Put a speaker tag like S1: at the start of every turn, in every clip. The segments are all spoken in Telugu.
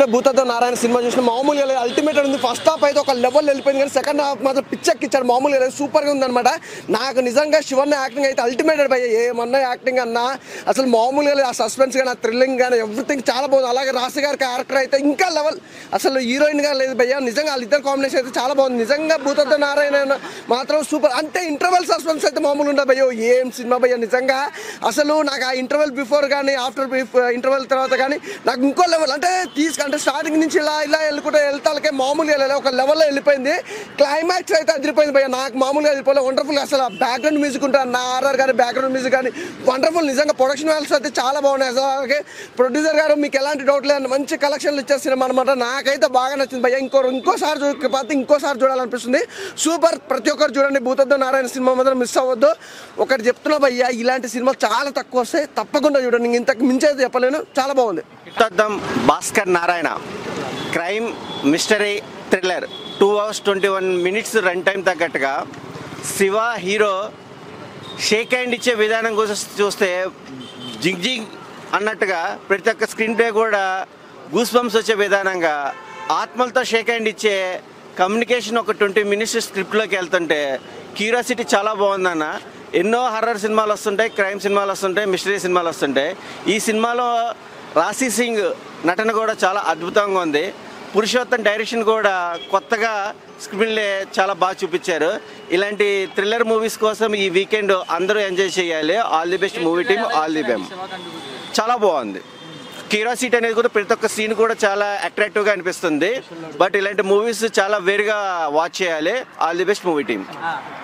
S1: ఇప్పుడే భూతతో నారాయణ సినిమా చూసిన మామూలుగా లేదు అల్టిమేట్ ఉంది ఫస్ట్ హాఫ్ అయితే ఒక లెవెల్ వెళ్ళిపోయింది కానీ సెకండ్ హాఫ్ మాత్రం పిచ్చెక్కిచ్చాడు మామూలుగా లేదు సూపర్గా ఉందన్నమాట నాకు నిజంగా శివన్న యాక్టింగ్ అయితే అల్టిమేటెడ్ భయ్య ఏమన్నా యాక్టింగ్ అన్నా అసలు మామూలుగా లేదు ఆ సస్పెన్స్ కానీ ఆ థ్రిల్లింగ్ కానీ ఎవ్రీథింగ్ చాలా బాగుంది అలాగే రాశి గారి క్యారెక్టర్ అయితే ఇంకా లెవెల్ అసలు హీరోయిన్ గా లేదు భయ్య నిజంగా వాళ్ళిద్దరు కాంబినేషన్ అయితే చాలా బాగుంది నిజంగా భూతతో నారాయణ మాత్రం సూపర్ అంటే ఇంటర్వెల్ సస్పెన్స్ అయితే మామూలు ఉండదు భయ్యో ఏం సినిమా భయ్య నిజంగా అసలు నాకు ఆ ఇంటర్వెల్ బిఫోర్ కానీ ఆఫ్టర్ ఇంటర్వెల్ తర్వాత కానీ నాకు ఇంకో లెవెల్ అంటే తీసుకు అంటే స్టార్టింగ్ నుంచి ఇలా ఇలా వెళ్ళుకుంటే వెళ్తాలకే మామూలుగా వెళ్ళలేదు ఒక లెవెల్లో వెళ్ళిపోయింది క్లైమాక్స్ అయితే అదిరిపోయింది భయ్య నాకు మామూలుగా వెళ్ళిపోలేదు వండర్ఫుల్ అసలు బ్యాక్గ్రౌండ్ మ్యూజిక్ ఉంటుంది నా ఆర్ఆర్ కానీ బ్యాక్గ్రౌండ్ మ్యూజిక్ కానీ వండర్ఫుల్ నిజంగా ప్రొడక్షన్ వాల్యూస్ అయితే చాలా బాగున్నాయి అసలు అలాగే ప్రొడ్యూసర్ గారు మీకు ఎలాంటి డౌట్ లేదు మంచి కలెక్షన్లు ఇచ్చే సినిమా అనమాట నాకైతే బాగా నచ్చింది భయ్య ఇంకో ఇంకోసారి చూడకపోతే ఇంకోసారి చూడాలనిపిస్తుంది సూపర్ ప్రతి ఒక్కరు చూడండి భూతద్దు నారాయణ సినిమా మాత్రం మిస్ అవ్వద్దు ఒకటి చెప్తున్నా భయ్య ఇలాంటి సినిమాలు చాలా తక్కువ వస్తాయి తప్పకుండా చూడండి ఇంక ఇంతకు మించి అయితే చెప్పలేను చాలా బాగుంది
S2: యుద్ధం Bhaskar Narayana crime mystery thriller two hours twenty one minutes run time తగ్గట్టుగా శివ హీరో షేక్ హ్యాండ్ ఇచ్చే విధానం కోసం చూస్తే జిగ్ జిగ్ అన్నట్టుగా ప్రతి ఒక్క స్క్రీన్ ప్లే కూడా గూస్ బంప్స్ వచ్చే విధానంగా ఆత్మలతో షేక్ హ్యాండ్ ఇచ్చే కమ్యూనికేషన్ ఒక ట్వంటీ మినిట్స్ స్క్రిప్ట్లోకి వెళ్తుంటే క్యూరియాసిటీ చాలా బాగుందన్న ఎన్నో హర్రర్ సినిమాలు వస్తుంటాయి క్రైమ్ సినిమాలు వస్తుంటాయి మిస్టరీ సినిమాలు వస్తుంటాయి ఈ సినిమాలో రాశి సింగ్ నటన కూడా చాలా అద్భుతంగా ఉంది పురుషోత్తం డైరెక్షన్ కూడా కొత్తగా స్క్రీన్లే చాలా బాగా చూపించారు ఇలాంటి థ్రిల్లర్ మూవీస్ కోసం ఈ వీకెండ్ అందరూ ఎంజాయ్ చేయాలి all the best movie team all the బెమ్ చాలా బాగుంది క్యూరియాసిటీ అనేది కూడా ప్రతి ఒక్క సీన్ కూడా చాలా అట్రాక్టివ్గా అనిపిస్తుంది బట్ ఇలాంటి మూవీస్ చాలా వేరుగా వాచ్ చేయాలి all the best movie team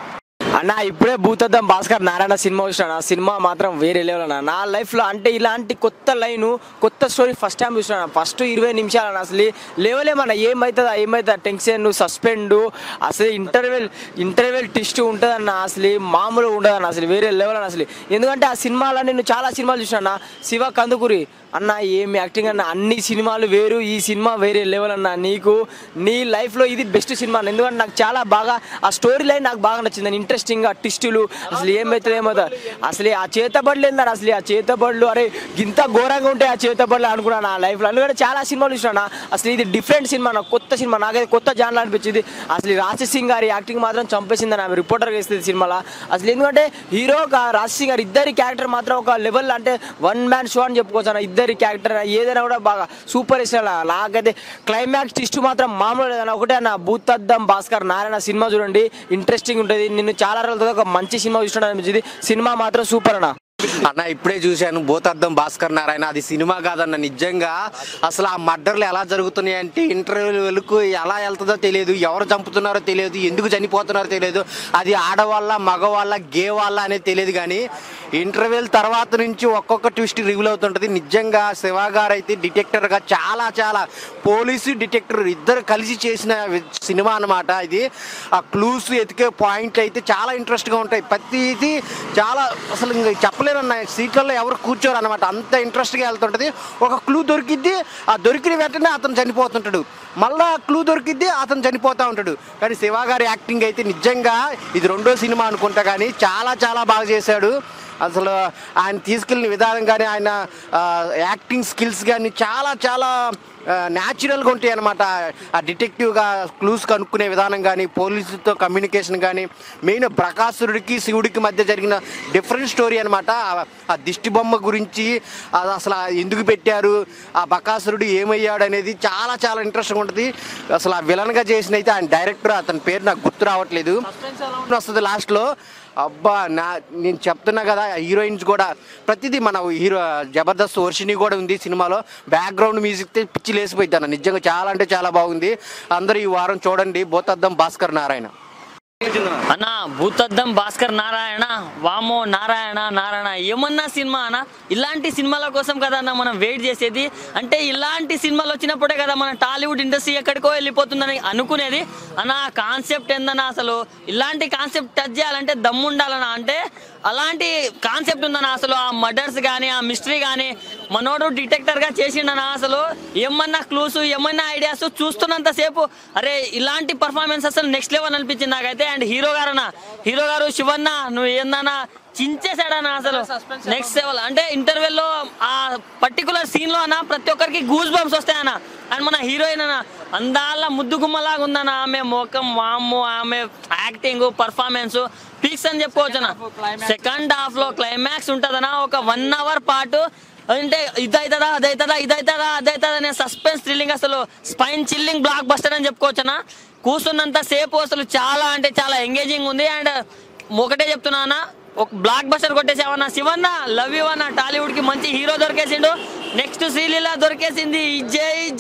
S3: అన్న ఇప్పుడే భూతద్దం భాస్కర్ నారాయణ సినిమా చూసిన సినిమా మాత్రం వేరే లెవెల్ అన్న నా లైఫ్లో అంటే ఇలాంటి కొత్త లైన్ కొత్త స్టోరీ ఫస్ట్ టైం చూసిన ఫస్ట్ ఇరవై నిమిషాలు అన్న అసలు లేవలేమన్న ఏమవుతుందా ఏమవుతుందా టెన్షన్ సస్పెండ్ అసలు ఇంటర్వెల్ ఇంటర్వెల్ ట్విస్ట్ ఉంటుందన్న అసలు మామూలుగా ఉండదన్న అసలు వేరే లెవెల్ అన్న అసలు ఎందుకంటే ఆ సినిమాలో నేను చాలా సినిమాలు చూసిన శివ కందుకూరి అన్న ఏం యాక్టింగ్ అన్న అన్ని సినిమాలు వేరు ఈ సినిమా వేరే లెవెల్ అన్న నీకు నీ లైఫ్లో ఇది బెస్ట్ సినిమా అన్న. ఎందుకంటే నాకు చాలా బాగా ఆ స్టోరీ లైన్ నాకు బాగా నచ్చింది ఇంట్రెస్టింగ్ ఆ ట్విస్టులు అసలు ఏమవుతుంది ఏమవుతుంది అసలు ఆ చేతబడులు ఏందని అసలు ఆ చేతబడులు అరే ఇంత ఘోరంగా ఉంటాయి ఆ చేతబడులు అనుకున్నాను నా లైఫ్లో ఎందుకంటే చాలా సినిమాలు చూసినా అసలు ఇది డిఫరెంట్ సినిమా నాకు కొత్త సినిమా నాకైతే కొత్త జాన్లు అనిపించింది అసలు ఈ రాశి సింగ్ గారి యాక్టింగ్ మాత్రం చంపేసిందని ఆమె రిపోర్టర్గా ఇస్తుంది సినిమాలో అసలు ఎందుకంటే హీరో రాశి సింగ్ గారు ఇద్దరి క్యారెక్టర్ మాత్రం ఒక లెవెల్ అంటే వన్ మ్యాన్ షో అని చెప్పుకోవచ్చు అన్న ఇద్దరి క్యారెక్టర్ ఏదైనా కూడా బాగా సూపర్ ఇష్టం నాకైతే క్లైమాక్స్ ట్విస్ట్ మాత్రం మామూలు లేదన్న ఒకటే అన్న భూతద్దం భాస్కర్ నారాయణ సినిమా చూడండి ఇంట్రెస్టింగ్ ఉంటుంది నిన్ను చాలా రోజుల తర్వాత ఒక మంచి సినిమా చూసిన అనిపించింది సినిమా మాత్రం సూపర్ అన్న
S4: అన్న ఇప్పుడే చూశాను భూతద్దం భాస్కర్ నారాయణ అది సినిమా కాదన్న నిజంగా అసలు ఆ మర్డర్లు ఎలా జరుగుతున్నాయి అంటే ఇంటర్వ్యూలకు ఎలా వెళ్తుందో తెలియదు ఎవరు చంపుతున్నారో తెలియదు ఎందుకు చనిపోతున్నారో తెలియదు అది ఆడవాళ్ళ మగవాళ్ళ గే వాళ్ళ అనేది తెలియదు కానీ ఇంటర్వ్యూల తర్వాత నుంచి ఒక్కొక్క ట్విస్ట్ రివీల్ అవుతుంటుంది నిజంగా శివ గారు అయితే డిటెక్టర్గా చాలా చాలా పోలీసు డిటెక్టర్ ఇద్దరు కలిసి చేసిన సినిమా అన్నమాట ఇది ఆ క్లూస్ ఎతికే పాయింట్లు అయితే చాలా ఇంట్రెస్ట్గా ఉంటాయి ప్రతిది చాలా అసలు ఇంక చెప్పలేరన్న సీట్లలో ఎవరు కూర్చోరు అనమాట అంత ఇంట్రెస్ట్గా వెళ్తుంటుంది ఒక క్లూ దొరికిద్ది ఆ దొరికిన వెంటనే అతను చనిపోతుంటాడు మళ్ళా క్లూ దొరికిద్ది అతను చనిపోతూ ఉంటాడు కానీ శివ గారి యాక్టింగ్ అయితే నిజంగా ఇది రెండో సినిమా అనుకుంటా కానీ చాలా చాలా బాగా చేశాడు అసలు ఆయన తీసుకెళ్ళిన విధానం కానీ ఆయన ఆ, యాక్టింగ్ స్కిల్స్ కానీ చాలా చాలా న్యాచురల్గా ఉంటాయి అనమాట ఆ డిటెక్టివ్గా క్లూస్ కనుక్కునే విధానం కానీ పోలీసుతో కమ్యూనికేషన్ కానీ మెయిన్ ప్రకాశుడికి శివుడికి మధ్య జరిగిన డిఫరెంట్ స్టోరీ అనమాట ఆ దిష్టి బొమ్మ గురించి అది అసలు ఆ ఎందుకు పెట్టారు ఆ బకాసురుడు ఏమయ్యాడు అనేది చాలా చాలా ఇంట్రెస్టింగ్ ఉంటుంది అసలు ఆ విలన్గా చేసిన అయితే ఆయన డైరెక్టర్ అతని పేరు నాకు గుర్తు రావట్లేదు వస్తుంది లాస్ట్లో అబ్బా నా నేను చెప్తున్నా కదా హీరోయిన్స్ కూడా ప్రతిదీ మన హీరో జబర్దస్త్ వర్షిని కూడా ఉంది సినిమాలో బ్యాక్గ్రౌండ్ మ్యూజిక్ పిచ్చి లేసిపోయింది అన్న నిజంగా చాలా అంటే చాలా బాగుంది అందరూ ఈ వారం చూడండి బోతద్దం భాస్కర్ నారాయణ
S5: అన్న భూతద్దం భాస్కర్ నారాయణ వామో నారాయణ నారాయణ ఏమన్నా సినిమా అన్న ఇలాంటి సినిమాల కోసం కదా అన్న మనం వెయిట్ చేసేది అంటే ఇలాంటి సినిమాలు వచ్చినప్పుడే కదా మన టాలీవుడ్ ఇండస్ట్రీ ఎక్కడికో వెళ్ళిపోతుందని అనుకునేది అన్న కాన్సెప్ట్ ఏందన్నా అసలు ఇలాంటి కాన్సెప్ట్ టచ్ చేయాలంటే దమ్ము ఉండాలన్నా అంటే అలాంటి కాన్సెప్ట్ ఉందన్న అసలు ఆ మర్డర్స్ కానీ ఆ మిస్టరీ కానీ మనోడు డిటెక్టర్ గా చేసిండనా అసలు ఏమన్నా క్లూస్ ఏమన్నా ఐడియాస్ చూస్తున్నంత సేపు అరే ఇలాంటి పర్ఫార్మెన్స్ అసలు నెక్స్ట్ లెవెల్ అనిపించింది నాకైతే అండ్ హీరో గారు అన్న హీరో గారు శివన్న నువ్వు ఏందన్నా చించేశాడన్న అసలు నెక్స్ట్ లెవెల్ అంటే ఇంటర్వెల్ లో ఆ పర్టికులర్ సీన్ లో అన్న ప్రతి ఒక్కరికి గూస్ బంప్స్ వస్తాయన్న అండ్ మన హీరోయిన్ అన్న అందాల ముద్దు గుమ్మలాగా ఉందన్న ఆమె ముఖం వాము ఆమె యాక్టింగ్ పర్ఫార్మెన్స్ పీక్స్ అని చెప్పుకోవచ్చు అన్న సెకండ్ హాఫ్ లో క్లైమాక్స్ ఉంటదన్న ఒక వన్ అవర్ పాటు అంటే ఇదైతుందా అదైతుందా ఇదైతుందా అదైతుందా అనే సస్పెన్స్ థ్రిల్లింగ్ అసలు స్పైన్ చిల్లింగ్ బ్లాక్ బస్టర్ అని చెప్పుకోవచ్చునా కూర్చున్నంత సేపు అసలు చాలా అంటే చాలా ఎంగేజింగ్ ఉంది అండ్ ఒకటే చెప్తున్నా ఒక బ్లాక్ బస్టర్ కొట్టేసావన్నా శివన్న లవ్ యూ అన్న టాలీవుడ్ కి మంచి హీరో దొరికేసిండు నెక్స్ట్ శ్రీలీల దొరికేసింది జై